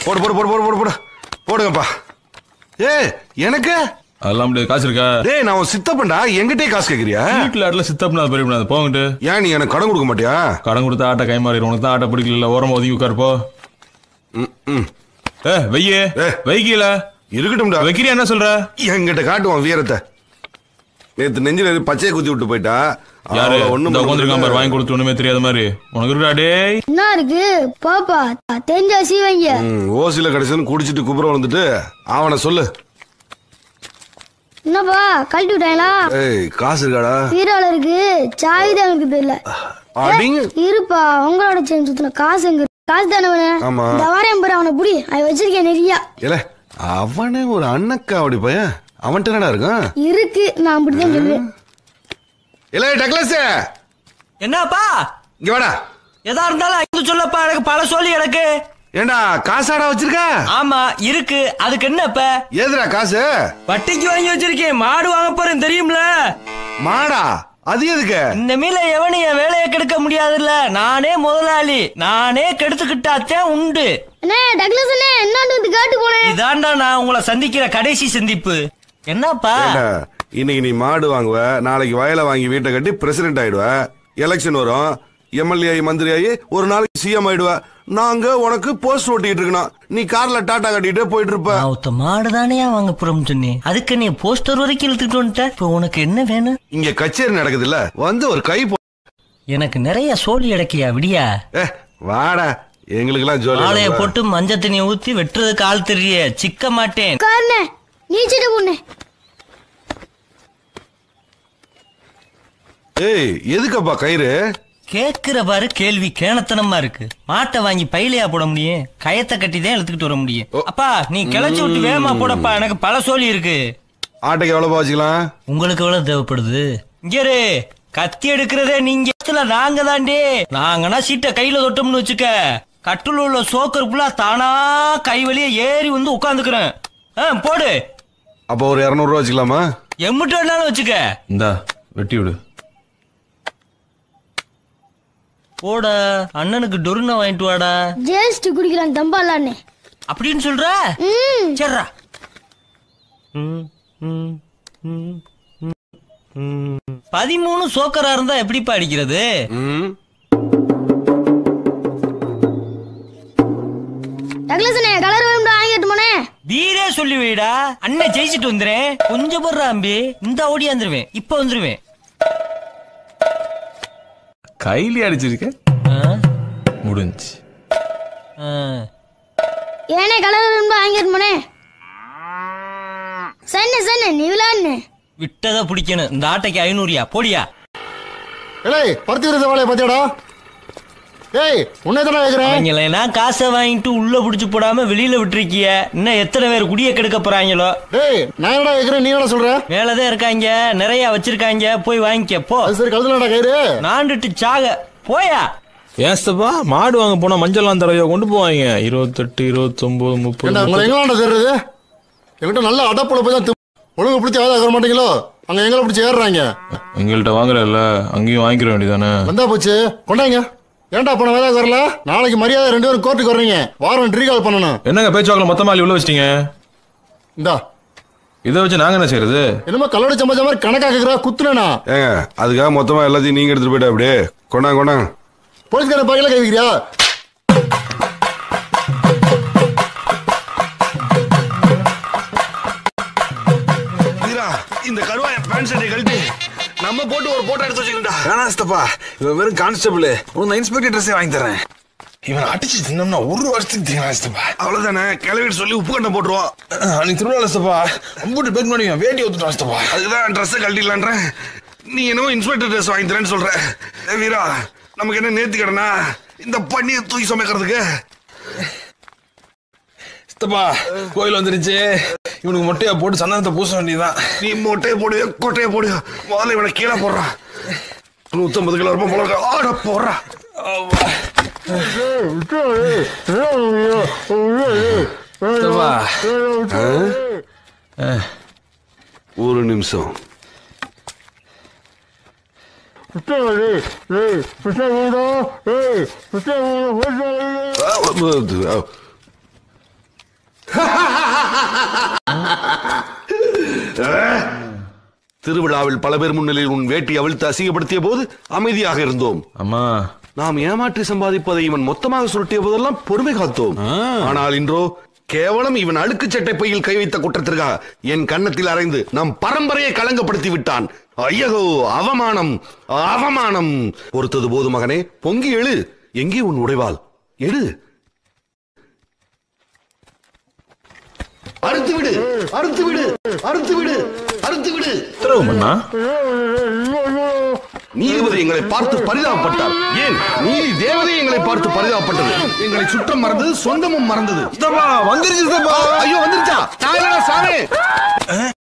போடு போடு போடு போடு போடு போடு போடுங்கப்பா ஏ எனக்கு அதெல்லாம் முடியாது காசு இருக்கா டேய் நான் உன் சித்தப்பன்டா எங்கிட்டே காசு கேக்குறியா வீட்டுல ஆட்டில் சித்தப்னா பெரிய பண்ணாது போங்கிட்டு ஏன் நீ எனக்கு கடன் கொடுக்க மாட்டியா கடன் கொடுத்தா ஆட்டை கை மாறிடும் உனக்கு தான் ஆட்டை பிடிக்கல ஓரமா ஒதுங்கி உட்காருப்போ ம், ம். ஏ வெய்யே ஏ. வைக்கல இருக்கட்டும்டா வைக்கிறியா என்ன சொல்ற என்கிட்ட காட்டுவான் வீரத்தை நேத்து நெஞ்சில இருந்து பச்சையை குத்தி விட்டு போயிட்டா யாரு அவளை ஒண்ணும் இந்த பண்ண உட்காந்துருக்கான் பாரு முடியல. வாங்கி கொடுத்து ஒண்ணுமே தெரியாத மாதிரி உனக்கு இருக்கா டேய் என்ன இருக்கு பாப்பா தெரிஞ்சா சீவைங்க ம், ஓசில கடைசின்னு குடிச்சிட்டு குப்புற வந்துட்டு அவனை சொல்லு என்னப்பா கழட்டி விட்டாங்களா ஏய் காசு இருக்காடா பீரோல இருக்கு சாவி தான் எனக்கு தெரியல அடிங்க இருப்பா உங்களோட சேர்ந்து சுத்தின காசு எங்க இருக்கு? காசு தானே வேணும் ஆமா. இந்த வாரம் பாரு அவனை புடி அவன் வச்சிருக்கேன் நிறைய இல்ல அவனே ஒரு அண்ணக்கா அப்படி பையன் அவன்கிட்ட என்னடா இருக்கான் இருக்கு நான் அப்படிதான் சொல்லுவேன் இல்ல டக்ளஸ் என்னப்பா இங்க வாடா எதா இருந்தாலும் அங்க சொல்லப்பா எனக்கு பல சொல்லி எனக்கு ஏண்டா காசாடா வச்சிருக்க ஆமா இருக்கு அதுக்கு என்ன இப்ப ஏதுடா காசு வட்டிக்கு வாங்கி வச்சிருக்கேன் மாடு வாங்க போறேன் தெரியும்ல மாடா அது எதுக்கு இந்த மீல எவனும் என் வேலையை கெடுக்க முடியாதுல்ல நானே முதலாளி நானே கெடுத்துக்கிட்டாத்தான் உண்டு அண்ணே டக்ளஸ் அண்ணே என்னாண்டு வந்து காட்டு போனேன் இதாண்டா நான் உங்களை சந்திக்கிற கடைசி சந்திப்பு என்னப்பா ஏண்டா, இன்னைக்கு நீ மாடு வாங்குவ நாளைக்கு வயலை வாங்கி வீட்டை கட்டி பிரசிடென்ட் ஆயிடுவ எலெக்ஷன் வரும் எம்எல்ஏ ஆகி மந்திரி ஆகி ஒரு நாளைக்கு சிஎம் ஆயிடுவ நாங்க உனக்கு போஸ்ட் ஓட்டிட்டு இருக்கணும் நீ கார்ல டாட்டா கட்டிட்டு போயிட்டு இருப்ப நான் ஒருத்த மாடு தானே வாங்க போறோம் சொன்னேன் அதுக்கு நீ போஸ்டர் வரைக்கும் இழுத்துட்டு வந்துட்ட இப்போ உனக்கு என்ன வேணும் இங்க கச்சேரி நடக்குது இல்ல வந்து ஒரு கை போ எனக்கு நிறைய சோழி அடக்கியா விடியா ஏ வாடா எங்களுக்கெல்லாம் ஜோலி ஆளைய இல்ல. போட்டு மஞ்சள் தண்ணியை ஊத்தி வெட்டுறதுக்கு ஆள் தெரிய சிக்க மாட்டேன் காரணே நீச்சிட்டு போனே ஏய் எதுக்கப்பா கயிறு கேக்குற பாரு கேள்வி கேணத்தனமா இருக்கு மாட்டை வாங்கி பையிலையா போட முடியும் கயத்தை கட்டி தான் இழுத்துக்கிட்டு வர முடியும் அப்பா நீ கிளச்சி விட்டு வேகமா போடப்பா எனக்கு பல சோழி இருக்கு ஆட்டைக்கு எவ்வளவு வச்சுக்கலாம் உங்களுக்கு எவ்வளவு தேவைப்படுது இங்க இரு, கத்தி எடுக்கிறதே நீங்க இடத்துல நாங்க தாண்டி நாங்கன்னா சீட்டை கையில தொட்டோம்னு வச்சுக்க கட்டுல உள்ள சோக்கர் புல்லா தானா கை வழியா ஏறி வந்து உட்காந்துக்கிறேன் ஆ, போடு அப்போ ஒரு இரநூறுவா வச்சுக்கலாமா எம்முட்டு வேணாலும் வச்சுக்க இந்தா வெட்டி விடு போட அண்ணனுக்கு டொருன வாங்கிட்டு வாடா ஜேஸ்ட் குடிக்கிறான் தம்பாலான்னு அப்படின்னு சொல்ற ம் சரிடா பதிமூணு சோக்கரா இருந்தா எப்படிப்பா அடிக்கிறது ம் டக்ளஸ் அண்ணே கலர் வேணும்டா வாங்கிட்டு போனே வீரே சொல்லி வைடா அண்ணன் ஜெயிச்சிட்டு வந்துறேன் கொஞ்சம் போடுற அம்பி இந்த ஓடி வந்துருவேன் இப்ப வந்துருவேன் கையிலே அடிச்சிருக்க ஆ? முடிஞ்சு ஆ. ஏனே கலர் வேணும்டா வாங்கிட்டு போனே சன்னு சன்னு நீ விளாடுன்னு விட்டதை பிடிக்கணும் இந்த ஆட்டைக்கு ஐநூறுயா போடியா ஏய் பருத்தி விருது வேலையை பத்தியாடா ஏய் உன்னை தானே கேட்குறேன் அவங்களெல்லாம் காசை வாங்கிட்டு உள்ள புடிச்சு போடாம வெளியில விட்டுருக்கிய இன்னும் எத்தனை பேர் குடிய கெடுக்க போறாங்களோ டேய் நான் என்னடா கேட்குறேன் நீ என்ன சொல்ற மேலதான் இருக்காங்க நிறைய வச்சிருக்காங்க போய் வாங்கிக்க போ அது சரி கழுதுலடா கயிறு நாண்டுட்டு சாக போயா ஏஸ்தப்பா மாடு வாங்க போனா மஞ்சள்லாம் தடவையா கொண்டு போவாங்க இருபத்தெட்டு இருபத்தொன்பது முப்பது என்ன உங்களை எங்களாண்டா தேடுறது என்கிட்ட நல்ல அடப்புல போய் தான் தி- ஒழுங்கு பிடிச்சி ஏதாவது வர மாட்டீங்களோ அங்க எங்களை பிடிச்சி ஏறுறாங்க எங்கள்கிட்ட வாங்குறல்ல அங்கேயும் வாங்கிக்கிற வேண்டியதானே வந்தா போச்சு கொண்டாங்க ஏன்டா போன வேலை வரல நாளைக்கு மரியாதை ரெண்டு பேரும் கோர்ட்டுக்கு வர்றீங்க வாரம் ரீகால் பண்ணணும் என்னங்க பேச்சுவாக்கில் மொத்தமா அள்ளி உள்ள வச்சிட்டீங்க இந்தா இதை வச்சு நாங்க என்ன செய்யறது என்னமோ கல்லூரி சமைச்ச மாதிரி கணக்கா கேக்குறா குத்துனா ஏங்க அதுக்காக மொத்தமா எல்லாத்தையும் நீங்க எடுத்துட்டு போயிட்டா அப்படியே கொண்டாங்க கொண்டாங்க போலீஸ்காரன் பாக்கல கை வைக்கிறியா வீரா இந்த கருவாய பேண்ட் ஷர்ட்டை கழட்டி நம்ம போட்டு ஒரு போட்டோ எடுத்து வச்சுக்கிட்டா வேணாஸ்தப்பா இவன் வெறும் கான்ஸ்டபிள் உனக்கு இன்ஸ்பெக்டர் ட்ரெஸ்ஸே வாங்கி தரேன் இவன் அடிச்சு தின்னோம்னா ஒரு வருஷத்துக்கு தீங்களாஸ்தப்பா அவ்வளவுதானே கிளவிட்டு சொல்லி உப்பு கண்டை போட்டுருவோம் நீ திருவிழாஸ்தப்பா அம்புட்டு பேர் முன்னாடி இவன் வேட்டி ஒத்துட்டாஸ்தப்பா அதுக்குதான் ட்ரெஸ் கழட்டிடலான்றேன் நீ என்னமோ இன்ஸ்பெக்டர் ட்ரெஸ் வாங்கி தரேன்னு சொல்ற ஏ வீரா நமக்கு என்ன நேர்த்தி கடனா இந்த பண்ணியை தூக்கி சமைக்கிறதுக்கு சித்தப்பா கோயில் வந்துருச்சு இவனுக்கு மொட்டையா போட்டு சந்தனத்தை பூச வேண்டியதுதான் நீ மொட்டையை போடுவியோ கொட்டையை போடுவியோ முதல்ல இவனை கீழே போடுறான் நூத்தம்பது கிலோ இருப்போம் போல இருக்கு. ஆட போடுறா சித்தப்பா ஒரு நிமிஷம் அஹ்! திருவிழாவில் பல பேர் முன்னிலையில் உன் வேட்டி அவிழ்த்து அசிங்கப்படுத்திய போது அமைதியாக இருந்தோம் அம்மா நாம் ஏமாற்றி சம்பாதிப்பதை இவன் மொத்தமாக சுருட்டிய போதெல்லாம் பொறுமை காத்தோம் ஆனால் இன்றோ கேவலம் இவன் அழுக்கு சட்டை பையில் கை வைத்த குற்றத்திற்காக என் கன்னத்தில் அறைந்து நம் பரம்பரையை களங்கப்படுத்தி விட்டான் ஐயகோ அவமானம் அவமானம் பொறுத்தது போது மகனே பொங்கி எழு எங்கே உன் உடைவாள் எழு அறுத்து விடு அறுத்து விடு அறுத்து விடு அறுத்து விடு உத்தரவு மன்னா நீதிபதி எங்களை பார்த்து பரிதாபப்பட்டார் ஏன் நீதி தேவதை எங்களை பார்த்து பரிதாபப்பட்டது எங்களை சுற்றம் மறந்தது சொந்தமும் மறந்தது வந்துருச்சு ஐயோ வந்துருச்சா நான் இல்லடா சாமி